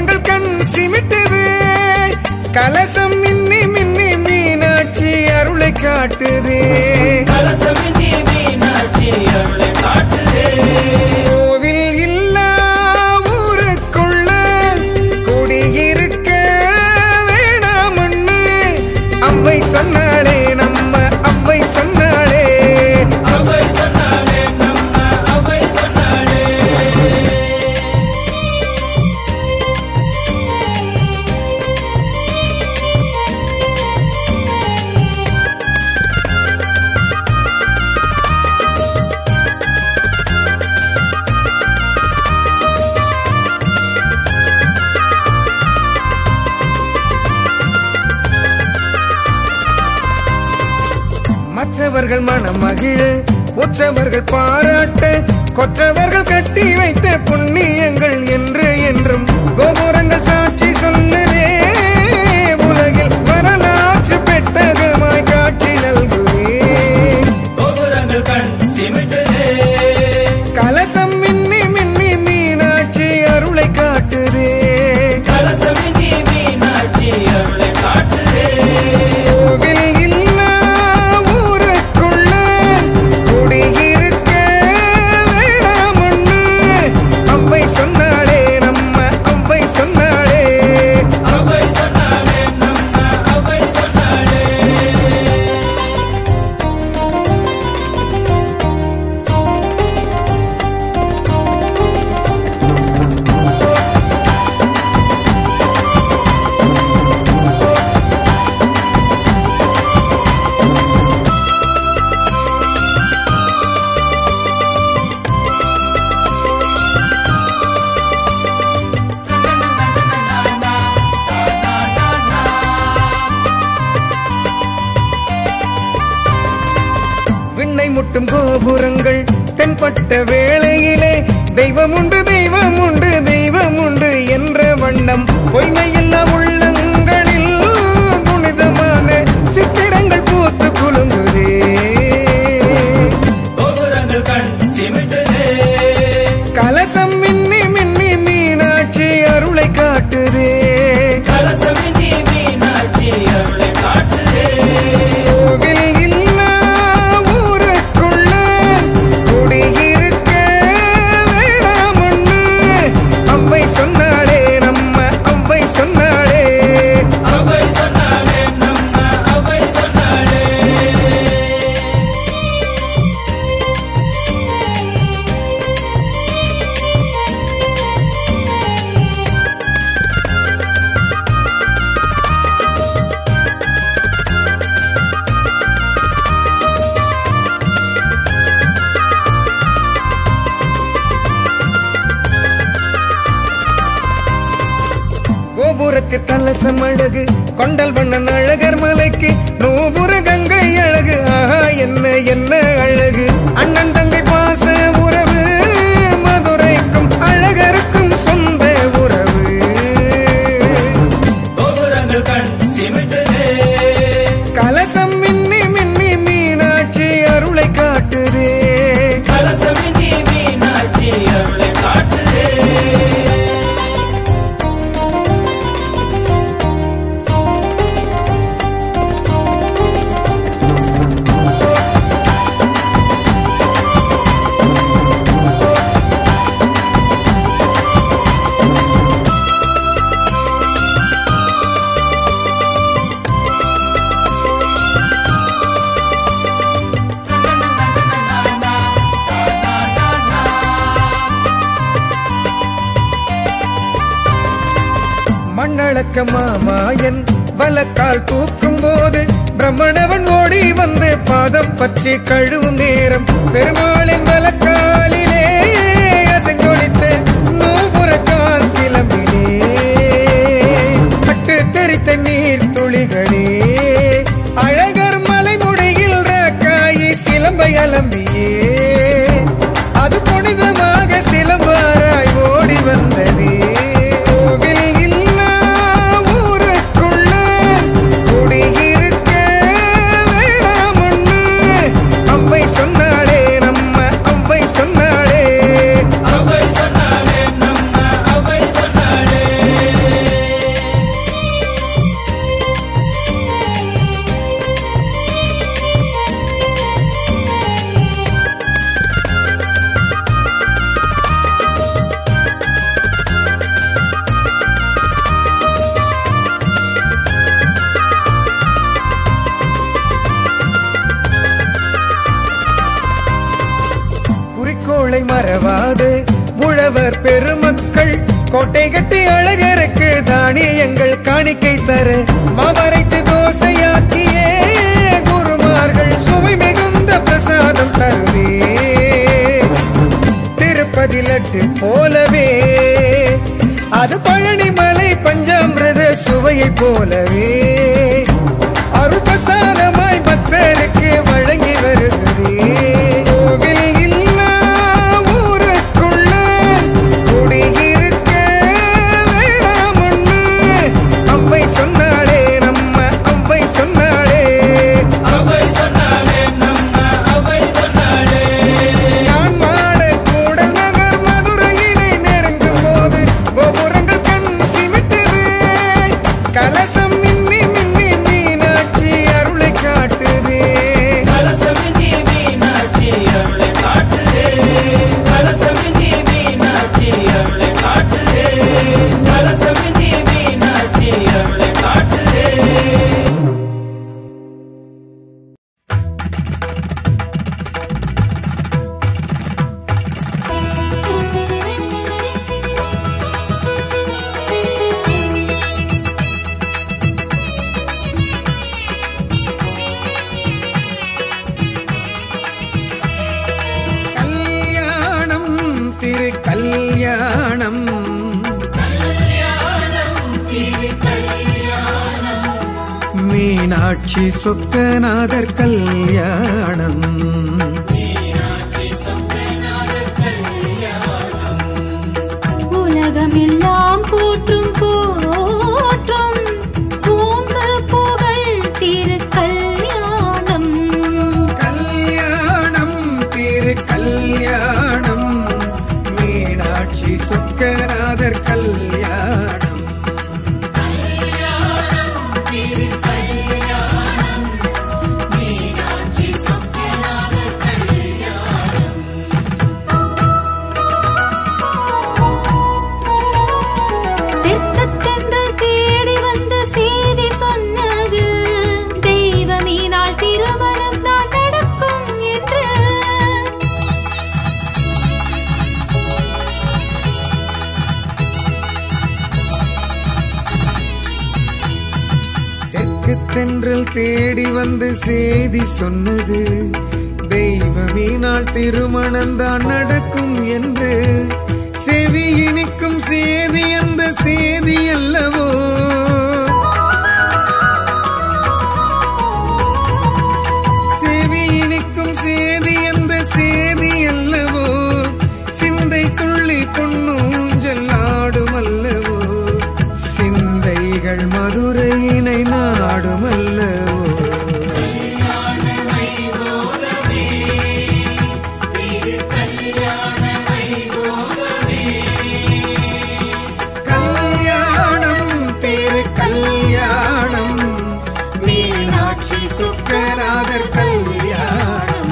எங்கள் கண் சிமிட்டுது கலசம் மின்னி மின்னி மீனாட்சி அருளை காட்டுது கலசமின்றி மீனாட்சி அருளை காட்டுதே கோவில் இல்லா ஊருக்குள்ள குடியிருக்க வேணாமண்ணு அவ்வை சொன்னாளே நம்ம அவ்வை சொன்னாளே அவை சொன்னாளே நம்ம அவை சொன்னாளே மற்றவர்கள் மனம் மகிழ உற்றவர்கள் பாராட்ட கொற்றவர்கள் கட்டி வைத்த புண்ணியங்கள் என்று என்றும் கோபுரங்கள் சாட்சி சொல்லுதே உலகில் வரலாற்று பெட்டகமாய் காட்சி நல்குதே கோபுரங்கள் கண் சிமிட்டுதே கலசம் மின்னி மின்னி மீனாட்சி அருளை காட்டுதே கலசமின்றி மீனாட்சி அருளை காட்டுதே கோவில் இல்லா ஊருக்குள்ள குடியிருக்க வேணாமண்ணு அவ்வை சொன்னாளே நம்ம அவ்வை சொன்னாளே அவை சொன்னாளே நம்ம அவை சொன்னாளே விண்ணை முட்டும் கோபுரங்கள் தென்பட்ட வேளையிலே தெய்வம் உண்டு தெய்வம் உண்டு தெய்வம் உண்டு என்ற வண்ணம் பொய்மையில்லா உள்ளங்களில் புனிதமான சித்திரங்கள் பூத்து குலுங்குதே கோபுரங்கள் கண் சிமிட்டுதே கலசம் மின்னி மின்னி மீனாட்சி அருளை காட்டுதே கலசமின்றி மீனாட்சி அருளை காட்டுதே கோவில் இல்லா ஊருக்குள்ள குடியிருக்க வேணாமண்ணு அவ்வை சொன்னாளே நம்ம அவ்வை சொன்னாளே அவை சொன்னாளே நம்ம அவை சொன்னாளே கோபுரத்தில் கலசம் அழகு கொண்டல் வண்ணன் அழகர் மலைக்கு நூபுர கங்கை அழகு ஆஹா என்ன என்ன அழகு அண்ணன் தங்கை பாச உறவு மதுரைக்கும் அழகருக்கும் சொந்த உறவு கோபுரங்கள் கண் சிமிட்டுதே கலசம் மின்னி மின்னி மீனாட்சி அருளை காட்டுதே கலசமின்றி மீனாட்சி அருளை காட்டுதே மண்ணளக்க மாமாயன் வலக்கால் தூக்கும் போது பிரம்மணவன் ஓடி வந்து பாதம் பற்றி கழுவும் நேரம் பெருமாளின் வலக்காலிலே அசைந்தொழித்த நூபுரக்கால் சிலம்பிலே பட்டு தெரித்த நீர் துளிகளே அழகர் மலைமுடியில் ராக்காயி சிலம்பை அலம்பியே அது புனிதமாக சிலம்பாராய் ஓடி வந்ததே கோவில் இல்லா ஊருக்குள்ள குடியிருக்க வேணாமண்ணு அவ்வை சொன்னாளே நம்ம அவ்வை சொன்னாளே மறவாது உழவர் பெருமக்கள் கோட்டை கட்டி அழகருக்கு தானியங்கள் காணிக்கை தர மாவரைத்து தோசையாக்கியே குருமார்கள் சுவை மிகுந்த பிரசாதம் தருவே திருப்பதி லட்டு போலவே அது பழனிமலை பஞ்சாமிரத சுவையை போலவே அருள்பிரசாதமாய் பக்தருக்கு வழங்கி வருகிறே கோவில் இல்லா ஊருக்குள்ள குடியிருக்க வேணாமண்ணு அவ்வை சொன்னாளே நம்ம அவ்வை சொன்னாளே அவை சொன்னாளே நம்ம அவை சொன்னாளே நான் வாழ கூடல் நகர் மதுரையினை நெருங்கும் போது கோபுரங்கள் கண் சிமிட்டுது கலசம் மின்னி மின்னி மீனாட்சி அருளை காட்டுதே கலசமின்றி மீனாட்சி அருளை காட்டுதே கலசமின்றி மீனாட்சி அருளை காட்டுதே கலசமின்றி மீனாட்சி அருளை காட்டுதே கல்யாணம் திரு கல்யாணம் மீனாட்சி சொக்கநாதர் கல்யாணம் உலகமெல்லாம் போற்றும் போற்றும் பூங்கு புகழ் திரு கல்யாணம் கல்யாணம் திரு கல்யாணம் மீனாட்சி சொக்கநாதர் கல்யாணம் தெற்கத்தென்றல் தேடி வந்து செய்தி சொன்னது தெய்வமீனால் திருமணம் தான் நடக்கும் என்று தெற்கு தென்றல் தேடி வந்து செய்தி சொன்னது தெய்வமீனால் திருமணம் தான் நடக்கும் என்று செவி இனிக்கும் செய்தி அந்த செய்தி அல்லவோ செவி இனிக்கும் செய்தி அந்த செய்தி அல்லவோ சிந்தை துள்ளி பொன்னூஞ்சல் ஆடும் அல்லவோ சிந்தைகள் மதுரையினை நாடும் அல்லவோ கல்யாணம் திரு கல்யாணம் மீனாட்சி சுக்கராதர் கல்யாணம்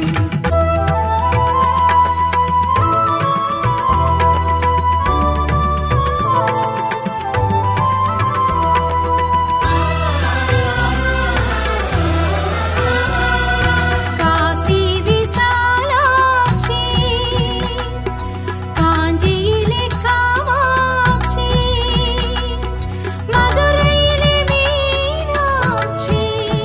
காசி விசாலாட்சி காஞ்சியிலே காமாட்சி மதுரையிலே மீனாட்சி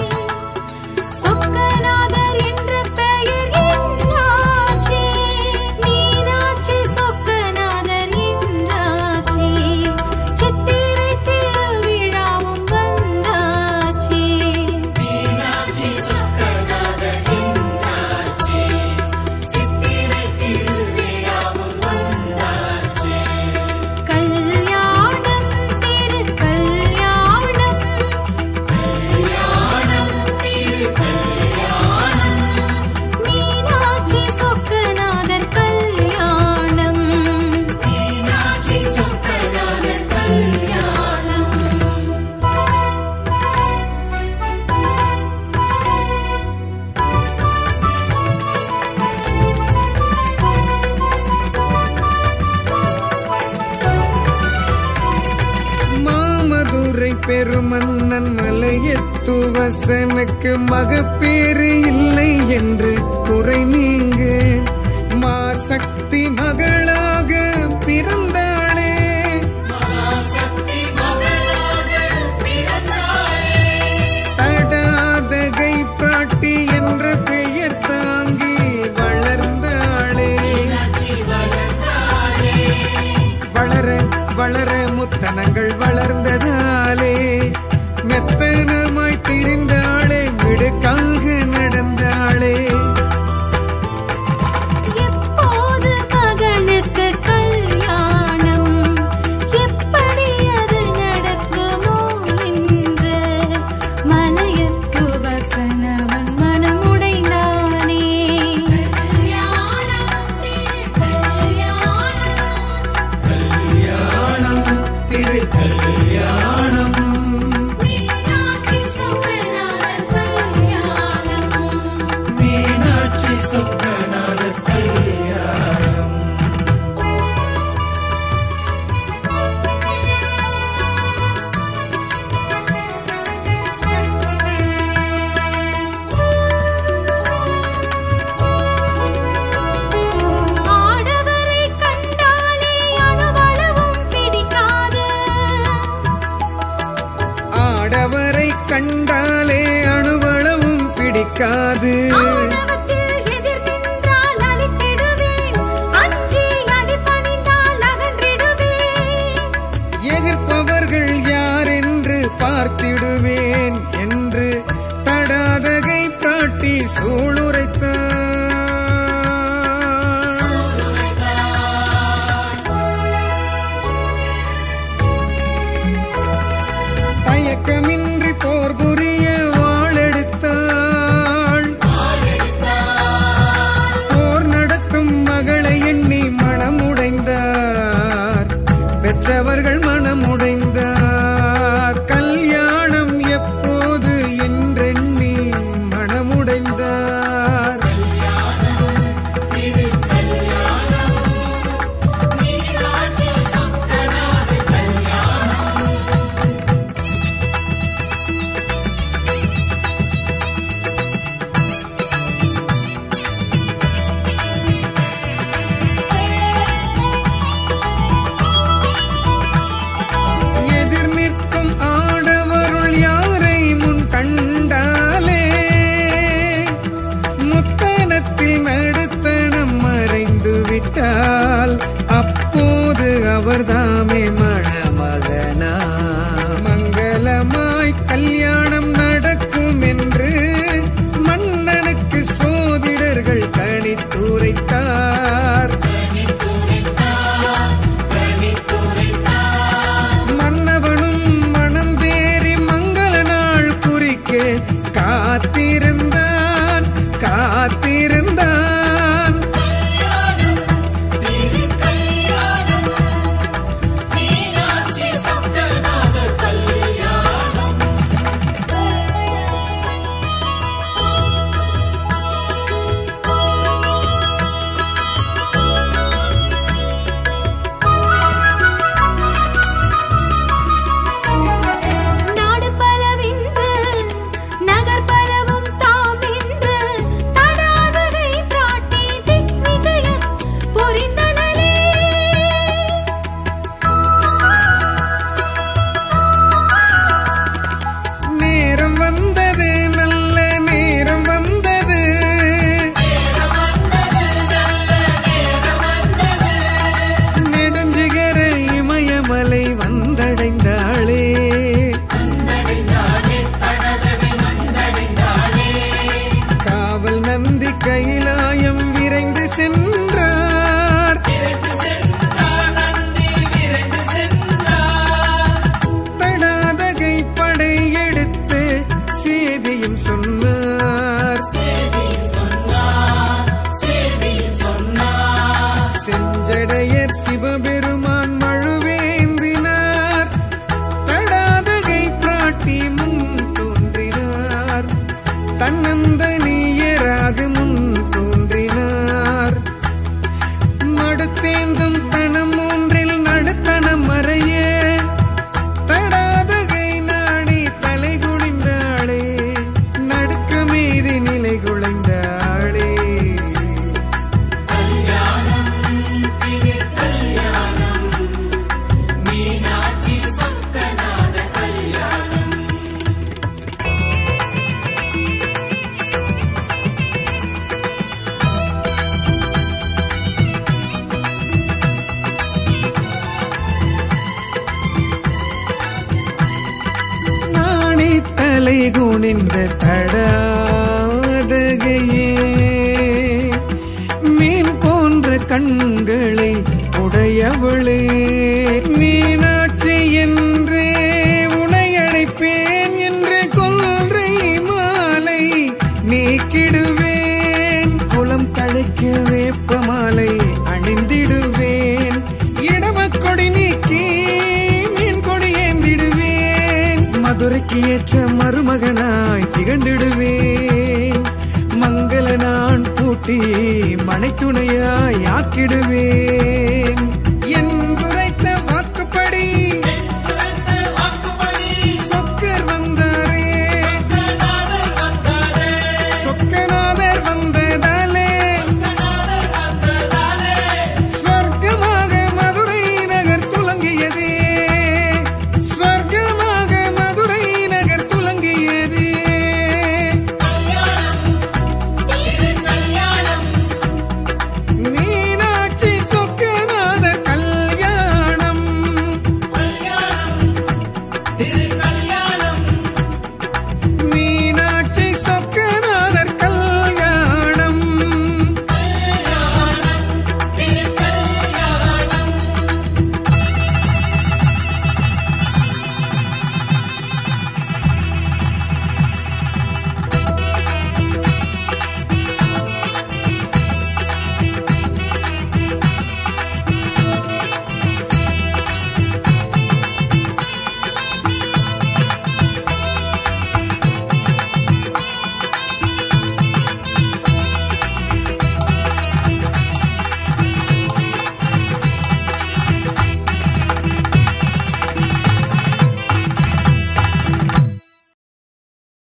சொக்கநாதர் என்ற பெயர் என்னாச்சி மீனாட்சி சொக்கநாதர் என்றாச்சி சித்திரை திருவிழாவும் வந்தாச்சி கல்யாணம் திரு கல்யாணம் கல்யாணம் திரு கல்யாணம் மீனாட்சி சொக்கநாதர் கல்யாணம் மீனாட்சி சொக்கநாதர் கல்யாணம் மாமதுரை பெருமன்னன் மலையத்துவசனுக்கு மகப்பேறு இல்லை என்று குறை நீங்க மாசக்தி மகளாக பிறந்தாளே மகாசக்தி மகளாக பிறந்தாளே தடாதகை பிராட்டி என்ற பெயர் தாங்கி வளர்ந்தாளே மீனாட்சி வளர்ந்தாளே வளர வளர முத்தனங்கள் வளர்ந்ததாலே மெத்தனமாய் திரிந்தாளே மிடுக்காக நடந்தாளே எப்போது மகனுக்கு கல்யாணம் எப்படி அது நடக்குமோ என்று மலையத்து வசனவன் மனமுடைந்தானே கல்யாணம் கல்யாணம் திரு கல்யாணம் மீனாட்சி சொக்கநாதன் கல்யாணம் மீனாட்சி சொக்கநாத கல்யாணம் ஆடவரை கண்டாலே அணுவளவும் பிடிக்காது ஆடவரை கண்டாலே அணுவளவும் பிடிக்காது ஆணவத்தில் எதிர் நின்றால் அழித்திடுவேன் அஞ்சி அடிபணிந்தால் அகன்றிடுவேன் எதிர்ப்பவர்கள் யார் என்று பார்த்திடுவேன் என்று தடாதகை பிராட்டி சூளுரைத்தார் தயக்கமின்றி போர் புரிய வாளெடுத்தாள் போர் நடத்தும் மகளை எண்ணி மனமுடைந்தார் பெற்றவர்கள் மனமுடைந்தார் கல்யாணம் எப்போது என்றெண்ணி மனமுடைந்தார் மீனாட்சி சொக்கநாத கல்யாணம் எதிர் நிற்கும் ஆடவருள் யாரை முன் கண்டாலே முத்தனத்தில் நடுத்தனம் மறைந்து விட்டால் அப்போது அவர்தாமே மணமகனா மங்களமாய் கல்யாணம் நடக்கும் என்று மன்னனுக்கு சோதிடர்கள் கணித்துரைத்தார் மன்னவனும் மனம் தேறி மங்கள நாள் குறிக்க காத்திருந்தான் காத்திருந்தான் மீனாட்சி சொக்கநாத கல்யாணம் நாடு பலவின்று நகர் பலவும் தாமின்று தடாதகை பிராட்டி திக்விஜயம் புரிந்தனளே நேரம் வந்தது நல்ல நேரம் வந்தது நெடுஞ்சிகர இமயமலை வந்தடைந்தாளே காவல் நந்தி கைலாயம் விரைந்து சென்றார் தடாதகை படையெடுத்து சேதியும் சொன்னார் செஞ்சடையர் சிவபெருமான் மழுவேந்தினார் தலை குனிந்த தடாதகையே மீன் போன்ற கண்களை உடையவளே மீனாட்சி என்றே உனை அழைப்பேன் என்று கொன்றை மாலை நீக்கிடுவேன் குலம் தழைக்க வேப்ப மாலை அணிந்திடுவேன் இடமக்கொடி நீக்கி மீன் கொடி ஏந்திடுவேன் மதுரைக்கு ஏற்ற மருமகனாய் திகழ்ந்திடுவேன் மங்கள நான் பூட்டி மனைத்துணையாய் ஆக்கிடுவேன்